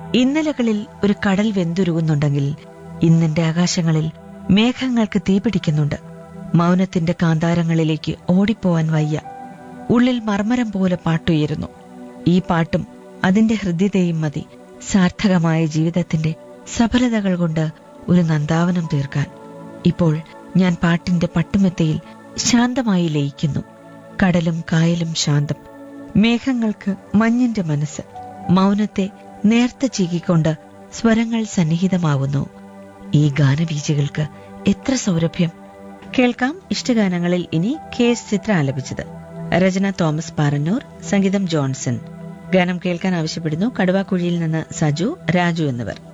ഇന്നലകളിൽ ഒരു കടൽ വെന്തുരുകുന്നുണ്ടെങ്കിൽ ഇന്നിന്റെ ആകാശങ്ങളിൽ മേഘങ്ങൾക്ക് തീപിടിക്കുന്നുണ്ട് മൗനത്തിന്റെ കാന്താരങ്ങളിലേക്ക് ഓടിപ്പോവാൻ വയ്യ ഉള്ളിൽ മർമരം പോലെ പാട്ടുയരുന്നു ഈ പാട്ടും അതിന്റെ ഹൃദ്യതയും മതി സാർത്ഥകമായ ജീവിതത്തിന്റെ സഫലതകൾ കൊണ്ട് ഒരു നന്ദാവനം തീർക്കാൻ ഇപ്പോൾ ഞാൻ പാട്ടിന്റെ പട്ടുമെത്തയിൽ ശാന്തമായി ലയിക്കുന്നു കടലും കായലും ശാന്തം മേഘങ്ങൾക്ക് മഞ്ഞിന്റെ മനസ്സ് മൗനത്തെ നേർത്ത ചീകിക്കൊണ്ട് സ്വരങ്ങൾ സന്നിഹിതമാവുന്നു ഈ ഗാനബീജകൾക്ക് എത്ര സൗരഭ്യം കേൾക്കാം ഇഷ്ടഗാനങ്ങളിൽ ഇനി കെ എസ് ചിത്ര ആലപിച്ചത് രചന തോമസ് പാറന്നൂർ സംഗീതം ജോൺസൺ ഗാനം കേൾക്കാൻ ആവശ്യപ്പെടുന്നു കടുവാക്കുഴിയിൽ നിന്ന് സജു രാജു എന്നിവർ